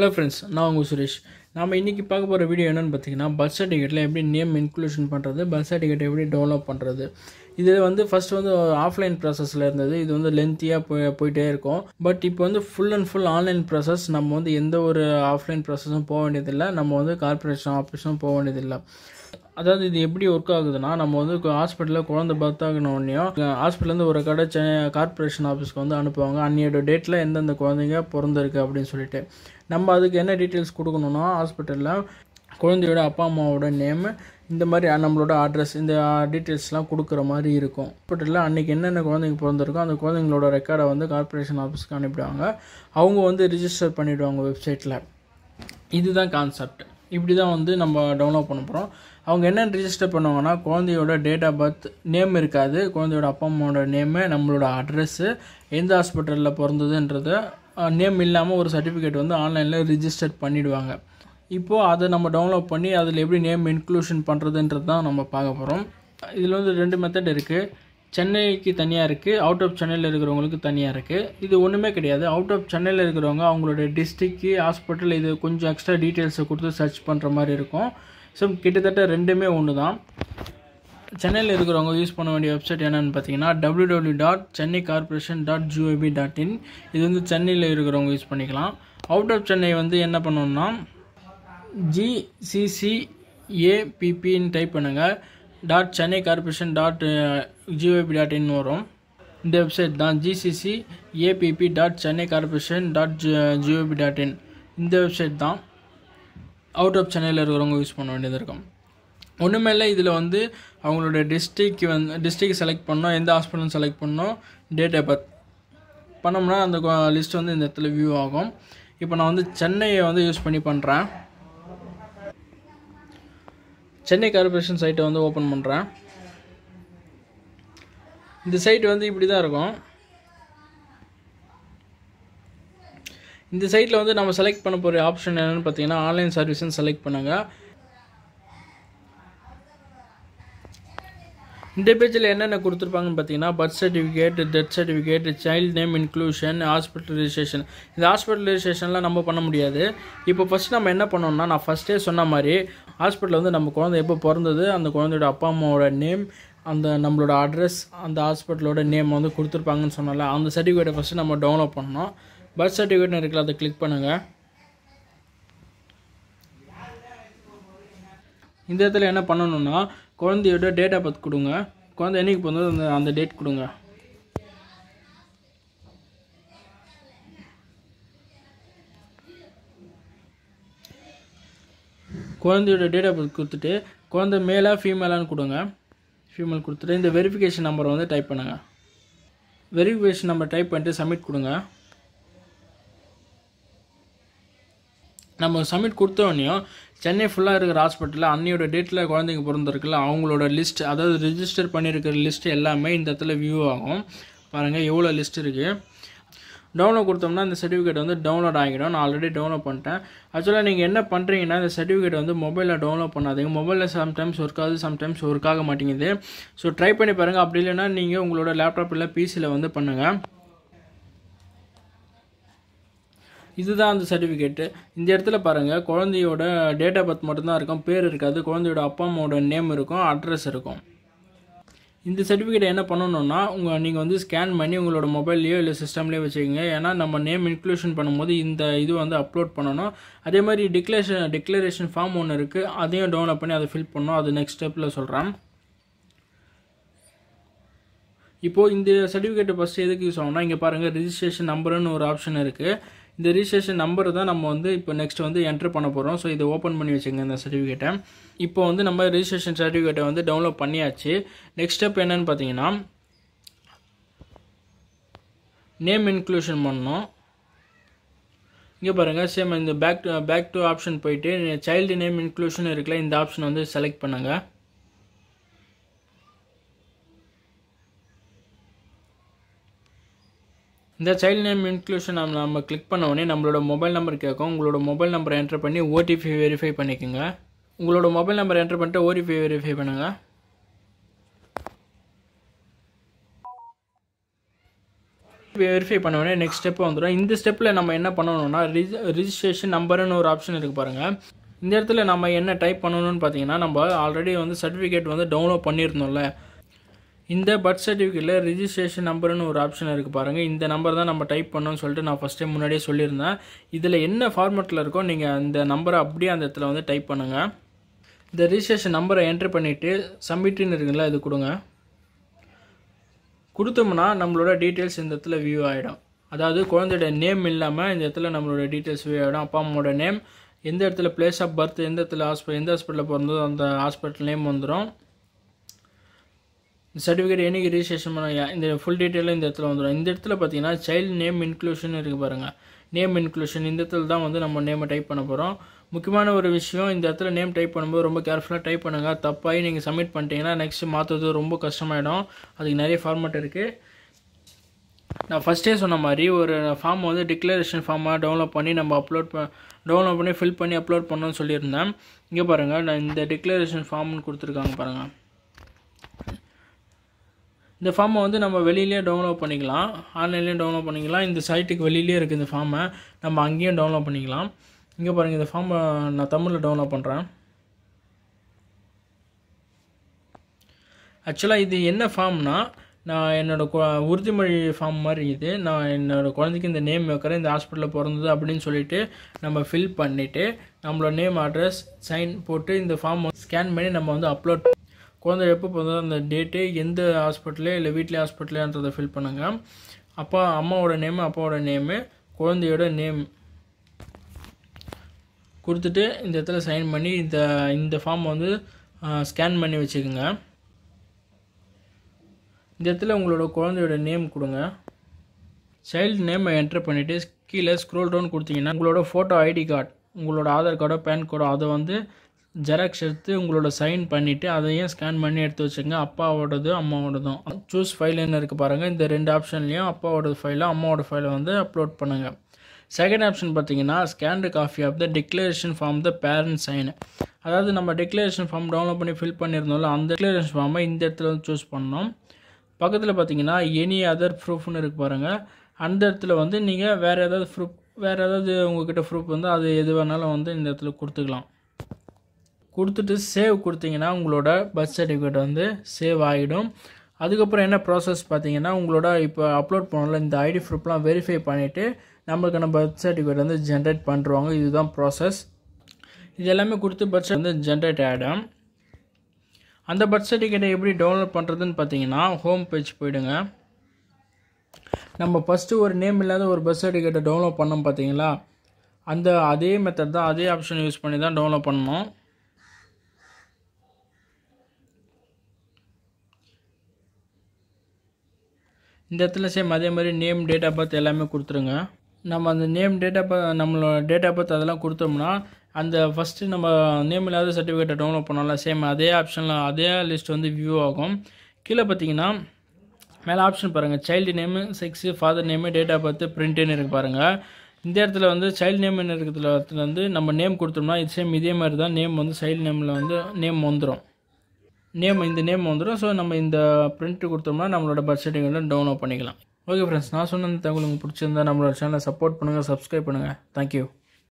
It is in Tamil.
ஹலோ ஃப்ரெண்ட்ஸ் நான் உங்கள் சுரேஷ் நம்ம இன்றைக்கி பார்க்க போகிற வீடியோ என்னென்னு பார்த்தீங்கன்னா பர்த் சர்டிஃபிகேட்டில் எப்படி நேம் இன்க்ளூஷன் பண்ணுறது பர்த் சர்டிஃபிகேட் எப்படி டெவலப் பண்ணுறது இது வந்து ஃபர்ஸ்ட் வந்து ஆஃப்லைன் ப்ராசஸில் இருந்தது இது வந்து லென்த்தியாக போய் போயிட்டே இருக்கும் பட் இப்போ வந்து full and full online process நம்ம வந்து எந்த ஒரு ஆஃப்லைன் ப்ராசஸும் போக வேண்டியதில்லை நம்ம வந்து கார்பரேஷன் ஆஃபீஸும் போக வேண்டியதில்லை அதாவது இது எப்படி ஒர்க் ஆகுதுன்னா நம்ம வந்து ஹாஸ்பிட்டலில் குழந்தை பர்த் ஆகணுன்னையும் ஹாஸ்பிட்டலேருந்து ஒரு கடை செ கார்பரேஷன் ஆஃபீஸ்க்கு வந்து அனுப்புவாங்க அன்னையோட டேட்டில் எந்தெந்த குழந்தைங்க பிறந்திருக்கு அப்படின்னு சொல்லிட்டு நம்ம அதுக்கு என்ன டீட்டெயில்ஸ் கொடுக்கணும்னா ஹாஸ்பிட்டலில் குழந்தையோட அப்பா அம்மாவோட நேமு இந்த மாதிரி நம்மளோட அட்ரஸ் இந்த டீட்டெயில்ஸ்லாம் கொடுக்குற மாதிரி இருக்கும் ஹாஸ்பிட்டலில் அன்றைக்கி என்னென்ன குழந்தைங்க பிறந்திருக்கோ அந்த குழந்தைங்களோட ரெக்கார்டை வந்து கார்பரேஷன் ஆஃபீஸ்க்கு அனுப்பிடுவாங்க அவங்க வந்து ரிஜிஸ்டர் பண்ணிவிடுவாங்க வெப்சைட்டில் இதுதான் கான்செப்ட் இப்படி தான் வந்து நம்ம டவுன்லோட் பண்ண போகிறோம் அவங்க என்ன ரிஜிஸ்டர் பண்ணுவாங்கன்னா குழந்தையோட டேட் ஆஃப் பர்த் நேம் இருக்காது குழந்தையோட அப்பா அம்மாவோட நேமு நம்மளோட அட்ரஸ்ஸு எந்த ஹாஸ்பிட்டலில் பிறந்ததுன்றத நேம் இல்லாமல் ஒரு சர்டிஃபிகேட் வந்து ஆன்லைனில் ரிஜிஸ்டர் பண்ணிவிடுவாங்க இப்போது அதை நம்ம டவுன்லோட் பண்ணி அதில் எப்படி நேம் இன்க்ளூஷன் பண்ணுறதுன்றது தான் நம்ம பார்க்க போகிறோம் இதில் வந்து ரெண்டு மெத்தட் இருக்குது சென்னைக்கு தனியாக இருக்குது அவுட் ஆஃப் சென்னையில் இருக்கிறவங்களுக்கு தனியாக இருக்குது இது ஒன்றுமே கிடையாது அவுட் ஆஃப் சென்னையில் இருக்கிறவங்க அவங்களோட டிஸ்ட்ரிக்கு ஹாஸ்பிட்டல் இது கொஞ்சம் எக்ஸ்ட்ரா டீட்டெயில்ஸை கொடுத்து சர்ச் பண்ணுற மாதிரி இருக்கும் ஸோ கிட்டத்தட்ட ரெண்டுமே ஒன்று தான் சென்னையில் இருக்கிறவங்க யூஸ் பண்ண வேண்டிய வெப்சைட் என்னென்னு பார்த்தீங்கன்னா W W dot Chennai corporation dot G O B dot in இது வந்து சென்னையில் இருக்கிறவங்க யூஸ் பண்ணிக்கலாம் அவுட் ஆஃப் சென்னை வந்து என்ன பண்ணணும்னா ஜிசிசிஏபிபின்னு டைப் பண்ணுங்கள் dot Chennai corporation dot G O B dot in வரும் இந்த வெப்சைட் தான் G C C A P P dot Chennai corporation dot G O B dot in இந்த வெப்சைட் தான் அவுட் ஆஃப் சென்னையில் இருக்கிறவங்க யூஸ் பண்ண வேண்டியது இருக்கும் ஒன்றுமே இல்லை இதில் வந்து அவங்களோட டிஸ்ட்ரிக் வந்து டிஸ்ட்ரிக் செலக்ட் பண்ணோம் எந்த ஹாஸ்பிட்டல் செலக்ட் பண்ணோம் டேட் ஆஃப் பர்த் பண்ணோம்னா அந்த லிஸ்ட் வந்து இந்த இடத்துல வியூ ஆகும் இப்போ நான் வந்து சென்னையை வந்து யூஸ் பண்ணி பண்ணுறேன் சென்னை கார்பரேஷன் சைட்டை வந்து ஓப்பன் பண்ணுறேன் இந்த சைட் வந்து இப்படி தான் இருக்கும் இந்த சைட்டில் வந்து நம்ம செலக்ட் பண்ண போகிற ஆப்ஷன் என்னென்னு பார்த்தீங்கன்னா ஆன்லைன் சர்வீஸ்னு செலக்ட் பண்ணுங்கள் இந்த பேஜில் என்னென்ன கொடுத்துருப்பாங்கன்னு பார்த்தீங்கன்னா birth certificate death certificate child name inclusion hospital registration இந்த ஹாஸ்பிட்டல் ரிஜிஸ்ட்ரேஷன்லாம் நம்ம பண்ண முடியாது இப்போ ஃபஸ்ட் நம்ம என்ன பண்ணோம்னா நான் ஃபஸ்ட்டே சொன்ன மாதிரி ஹாஸ்பிட்டலில் வந்து நம்ம குழந்தை எப்போ பிறந்தது அந்த குழந்தையோட அப்பா அம்மாவோட நேம் அந்த நம்மளோட அட்ரஸ் அந்த ஹாஸ்பிட்டலோட நேம் வந்து கொடுத்துருப்பாங்கன்னு சொன்னால அந்த சர்டிஃபிகேட்டை ஃபஸ்ட்டு நம்ம டவுன்லோட் பண்ணோம் பர்த் சர்டிஃபிகேட்னு இருக்குல்ல அதை கிளிக் பண்ணுங்கள் இந்த இடத்துல என்ன பண்ணணும்னா குழந்தையோட டேட் ஆஃப் பர்த் கொடுங்க குழந்தை என்னைக்கு பிறந்தது அந்த அந்த டேட் கொடுங்க குழந்தையோட டேட் ஆஃப் பர்த் கொடுத்துட்டு குழந்தை மேலாக ஃபீமேலான்னு கொடுங்க ஃபீமேல் கொடுத்துட்டு இந்த வெரிஃபிகேஷன் நம்பரை வந்து டைப் பண்ணுங்கள் வெரிஃபிகேஷன் நம்பர் டைப் பண்ணிட்டு சப்மிட் கொடுங்க நம்ம சப்மிட் கொடுத்தோடனையும் சென்னை ஃபுல்லாக இருக்கிற ஹாஸ்பிட்டலில் அன்னையோட டேட்டில் குழந்தைங்க பிறந்திருக்குல்ல அவங்களோட லிஸ்ட் அதாவது ரிஜிஸ்டர் பண்ணியிருக்கிற லிஸ்ட் எல்லாமே இந்த இடத்துல வியூ ஆகும் பாருங்கள் எவ்வளோ லிஸ்ட் இருக்குது டவுன்லோட் கொடுத்தோம்னா இந்த சர்டிஃபிகேட் வந்து டவுன்லோட் ஆகிடும் நான் ஆல்ரெடி டவுன்லோட் பண்ணிட்டேன் ஆக்சுவலாக நீங்கள் என்ன பண்ணுறீங்கன்னா இந்த சர்டிஃபிகேட் வந்து மொபைலில் டவுன்லோட் பண்ணாதீங்க மொபைலில் சம்டைம்ஸ் ஒர்க் ஆகுது சம்டைம்ஸ் ஒர்க் ஆக மாட்டேங்குது ஸோ ட்ரை பண்ணி பாருங்கள் அப்படி இல்லைன்னா நீங்கள் உங்களோட லேப்டாப் இல்லை பிசியில் வந்து பண்ணுங்கள் இதுதான் அந்த சர்டிஃபிகேட்டு இந்த இடத்துல பாருங்கள் குழந்தையோட டேட் ஆஃப் பர்த் மட்டும்தான் இருக்கும் பேர் இருக்காது குழந்தையோட அப்பா அம்மாவோட நேம் இருக்கும் அட்ரஸ் இருக்கும் இந்த சர்டிஃபிகேட் என்ன பண்ணணும்னா உங்கள் நீங்கள் வந்து ஸ்கேன் பண்ணி உங்களோட மொபைல்லையோ இல்லை சிஸ்டம்லேயோ வச்சுக்கோங்க ஏன்னா நம்ம நேம் இன்க்ளூஷன் பண்ணும்போது இந்த இது வந்து அப்லோட் பண்ணணும் அதே மாதிரி டிக்ளரேஷன் டிக்ளரேஷன் ஃபார்ம் ஒன்று இருக்குது அதையும் டவுன்லோட் பண்ணி அதை ஃபில் பண்ணணும் அது நெக்ஸ்ட் ஸ்டெப்பில் சொல்கிறேன் இப்போது இந்த சர்டிஃபிகேட்டை ஃபஸ்ட்டு எதுக்கு யூஸ் ஆகும்னா இங்கே பாருங்கள் ரிஜிஸ்ட்ரேஷன் நம்பருன்னு ஒரு ஆப்ஷன் இருக்குது இந்த ரிஜிஸ்ட்ரேஷன் நம்பர் தான் நம்ம வந்து இப்போ நெக்ஸ்ட் வந்து என்ட்ரு பண்ண போகிறோம் ஸோ இதை ஓப்பன் பண்ணி வச்சுங்க இந்த சர்டிஃபிகேட்டை இப்போ வந்து நம்ம ரிஜிஸ்ட்ரேஷன் சர்டிஃபிகேட்டை வந்து டவுன்லோட் பண்ணியாச்சு நெக்ஸ்ட் ஸ்டெப் என்னென்னு பார்த்தீங்கன்னா நேம் இன்க்ளூஷன் பண்ணணும் இங்கே பாருங்கள் சேம் இந்த back to back to option போயிட்டு சைல்டு நேம் இன்க்ளூஷன் இருக்குல்ல இந்த ஆப்ஷன் வந்து செலக்ட் பண்ணுங்கள் இந்த சைல்டு நேம் இன்க்ளூஷன் நம்ம நம்ம கிளிக் பண்ண உடனே நம்மளோட மொபைல் நம்பர் கேட்கும் உங்களோட மொபைல் நம்பரை என்டர் பண்ணி ஓடிபி வெரிஃபை பண்ணிக்கோங்க உங்களோட மொபைல் நம்பர் என்டர் பண்ணிட்டு ஓடிபி வெரிஃபை பண்ணுங்கள் வெரிஃபை பண்ண உடனே நெக்ஸ்ட் ஸ்டெப் வந்துடும் இந்த ஸ்டெப்பில் நம்ம என்ன பண்ணணும்னா ரிஜி ரிஜிஸ்ட்ரேஷன் நம்பர்னு ஒரு ஆப்ஷன் இருக்குது பாருங்கள் இந்த இடத்துல நம்ம என்ன டைப் பண்ணணும்னு பார்த்தீங்கன்னா நம்ம ஆல்ரெடி வந்து சர்டிஃபிகேட் வந்து டவுன்லோட் பண்ணியிருந்தோம்ல இந்த பர்த் சர்டிஃபிகேட்டில் ரிஜிஸ்ட்ரேஷன் நம்பர்னு ஒரு ஆப்ஷன் இருக்குது பாருங்கள் இந்த நம்பர் தான் நம்ம டைப் பண்ணணும்னு சொல்லிட்டு நான் ஃபஸ்ட் டைம் முன்னாடியே சொல்லியிருந்தேன் இதில் என்ன ஃபார்மெட்டில் இருக்கோ நீங்கள் அந்த நம்பரை அப்படியே அந்த இடத்துல வந்து டைப் பண்ணுங்கள் இந்த ரிஜிஸ்ட்ரேஷன் நம்பரை என்ட்ரு பண்ணிவிட்டு சப்மிட்னு இருக்குங்களா இது கொடுங்க கொடுத்தோம்னா நம்மளோட டீட்டெயில்ஸ் இந்த இடத்துல வியூ ஆகிடும் அதாவது குழந்தையோட நேம் இல்லாமல் இந்த இடத்துல நம்மளோட டீட்டெயில்ஸ் வியூ ஆகிடும் அப்பா அம்மாவோட நேம் எந்த இடத்துல பிளேஸ் ஆஃப் பர்த் எந்த இடத்துல ஹாஸ்பிட்டல் எந்த ஹாஸ்பிட்டலில் பிறந்ததோ அந்த ஹாஸ்பிட்டல் நேம் வந்துடும் இந்த சர்டிஃபிகேட் என்னைக்கு ரிஜிஸ்ட்ரேஷன் பண்ண இந்த ஃபுல் டீட்டெயிலும் இந்த இடத்துல வந்துடும் இந்த இடத்துல பார்த்தீங்கன்னா சைல்டு நேம் இன்க்ளூஷன் இருக்குது பாருங்கள் நேம் இன்க்ளூஷன் இந்த இடத்துல தான் வந்து நம்ம நேமை டைப் பண்ண போகிறோம் முக்கியமான ஒரு விஷயம் இந்த இடத்துல நேம் டைப் பண்ணும்போது ரொம்ப கேர்ஃபுல்லாக டைப் பண்ணுங்கள் தப்பாகி நீங்கள் சப்மிட் பண்ணிட்டீங்கன்னா நெக்ஸ்ட் மாற்றுறது ரொம்ப கஷ்டமாயிடும் அதுக்கு நிறைய ஃபார்மேட் இருக்குது நான் ஃபஸ்ட்டே சொன்ன மாதிரி ஒரு ஃபார்ம் வந்து டிக்ளரேஷன் ஃபார்மாக டவுன்லோட் பண்ணி நம்ம அப்லோட் ப டவுன்லோட் பண்ணி ஃபில் பண்ணி அப்லோட் பண்ணணும்னு சொல்லியிருந்தேன் இங்கே பாருங்கள் நான் இந்த டிக்ளரேஷன் ஃபார்ம்னு கொடுத்துருக்காங்க பாருங்கள் இந்த ஃபார்மை வந்து நம்ம வெளியிலேயே டவுன்லோட் பண்ணிக்கலாம் ஆன்லைன்லேயும் டவுன்லோட் பண்ணிக்கலாம் இந்த சைட்டுக்கு வெளியிலே இருக்குது இந்த ஃபார்மை நம்ம அங்கேயும் டவுன்லோட் பண்ணிக்கலாம் இங்கே பாருங்கள் இந்த ஃபார்மை நான் தமிழில் டவுன்லோட் பண்ணுறேன் ஆக்சுவலாக இது என்ன ஃபார்ம்னா நான் என்னோடய கு உறுதிமொழி ஃபார்ம் மாதிரி இது நான் என்னோடய குழந்தைக்கு இந்த நேம் வைக்கிறேன் இந்த ஹாஸ்பிட்டலில் பிறந்தது அப்படின்னு சொல்லிட்டு நம்ம ஃபில் பண்ணிவிட்டு நம்மளோட நேம் அட்ரஸ் சைன் போட்டு இந்த ஃபார்ம் ஸ்கேன் பண்ணி நம்ம வந்து அப்லோட் குழந்தை எப்போ பிறந்ததோ அந்த டேட்டு எந்த ஹாஸ்பிட்டலே இல்லை வீட்லேயே ஹாஸ்பிட்டலேன்றதை ஃபில் பண்ணுங்கள் அப்பா அம்மாவோட நேமு அப்பாவோட நேமு குழந்தையோட நேம் கொடுத்துட்டு இந்த இடத்துல சைன் பண்ணி இந்த இந்த ஃபார்ம் வந்து ஸ்கேன் பண்ணி வச்சுக்கோங்க இந்த இடத்துல உங்களோட குழந்தையோட நேம் கொடுங்க சைல்டு நேமை என்ட்ரு பண்ணிவிட்டு கீழே ஸ்க்ரோல் டவுன் கொடுத்தீங்கன்னா உங்களோட ஃபோட்டோ ஐடி கார்டு உங்களோட ஆதார் கார்டோ பேன் கார்டோ அதை வந்து ஜெராக்ஸ் எடுத்து உங்களோட சைன் பண்ணிவிட்டு அதையும் ஸ்கேன் பண்ணி எடுத்து வச்சுங்க அப்பாவோடது அம்மாவோடதும் சூஸ் ஃபைல்னு இருக்குது பாருங்கள் இந்த ரெண்டு ஆப்ஷன்லேயும் அப்பாவோட ஃபைலும் அம்மாவோட ஃபைலை வந்து அப்லோட் பண்ணுங்கள் செகண்ட் ஆப்ஷன் பார்த்தீங்கன்னா scanned copy of the declaration form the parent sign அதாவது நம்ம டிக்ளரேஷன் ஃபார்ம் டவுன்லோட் பண்ணி ஃபில் பண்ணியிருந்தோம்ல அந்த டிக்ளரேஷன் ஃபார்மை இந்த இடத்துல வந்து சூஸ் பண்ணோம் பக்கத்தில் பார்த்தீங்கன்னா எனி அதர் ப்ரூஃப்னு இருக்கு பாருங்கள் அந்த இடத்துல வந்து நீங்கள் வேறு ஏதாவது ப்ரூஃப் வேறு ஏதாவது உங்ககிட்ட ப்ரூஃப் வந்து அது எது வேணாலும் வந்து இந்த இடத்துல கொடுத்துக்கலாம் கொடுத்துட்டு சேவ் கொடுத்தீங்கன்னா உங்களோட பர்த் சர்டிஃபிகேட் வந்து சேவ் ஆகிடும் அதுக்கப்புறம் என்ன ப்ராசஸ் பார்த்தீங்கன்னா உங்களோட இப்போ அப்லோட் பண்ணல இந்த ஐடி ப்ரூஃப்லாம் வெரிஃபை பண்ணிவிட்டு நம்மளுக்கான பர்த் சர்டிஃபிகேட் வந்து ஜென்ரேட் பண்ணுறாங்க இதுதான் ப்ராசஸ் இது எல்லாமே கொடுத்து பர்த் வந்து ஜென்ரேட் ஆகிடும் அந்த பர்த் சர்டிஃபிகேட்டை எப்படி டவுன்லோட் பண்ணுறதுன்னு பார்த்தீங்கன்னா ஹோம் பேஜ் போயிடுங்க நம்ம ஃபஸ்ட்டு ஒரு நேம் இல்லாத ஒரு பர்த் சர்டிஃபிகேட்டை டவுன்லோட் பண்ணோம் பார்த்தீங்களா அந்த அதே மெத்தட் தான் அதே ஆப்ஷன் யூஸ் பண்ணி தான் டவுன்லோட் பண்ணணும் இந்த இடத்துல சேம் அதே மாதிரி நேம் டேட் ஆஃப் பர்த் எல்லாமே கொடுத்துருங்க நம்ம அந்த நேம் டேட் ஆஃப் நம்மளோட டேட் ஆஃப் பர்த் அதெல்லாம் கொடுத்தோம்னா அந்த ஃபஸ்ட்டு நம்ம நேம் இல்லாத சர்டிஃபிகேட்டை டவுன்லோட் பண்ணோம்ல சேம் அதே ஆப்ஷனில் அதே லிஸ்ட் வந்து வியூ ஆகும் கீழே பார்த்தீங்கன்னா மேலே ஆப்ஷன் பாருங்கள் child name sex father name date of birth பிரிண்ட்டுன்னு இருக்குது பாருங்கள் இந்த இடத்துல வந்து சைல்டு நேம்னு இருக்கிறதுல வந்து நம்ம நேம் கொடுத்தோம்னா இது சேம் இதே மாதிரி தான் நேம் வந்து சைல்டு நேமில் வந்து நேம் வந்துடும் நேம் இந்த நேம் வந்துடும் ஸோ நம்ம இந்த பிரிண்ட் கொடுத்தோம்னா நம்மளோட பர்த் சர்டிஃபிகேட் டவுன்லோட் பண்ணிக்கலாம் ஓகே ஃப்ரெண்ட்ஸ் நான் சொன்ன இந்த தகவல் உங்களுக்கு பிடிச்சிருந்தா நம்மளோட சேனலை சப்போர்ட் பண்ணுங்கள் சப்ஸ்கிரைப் பண்ணுங்கள் தேங்க்யூ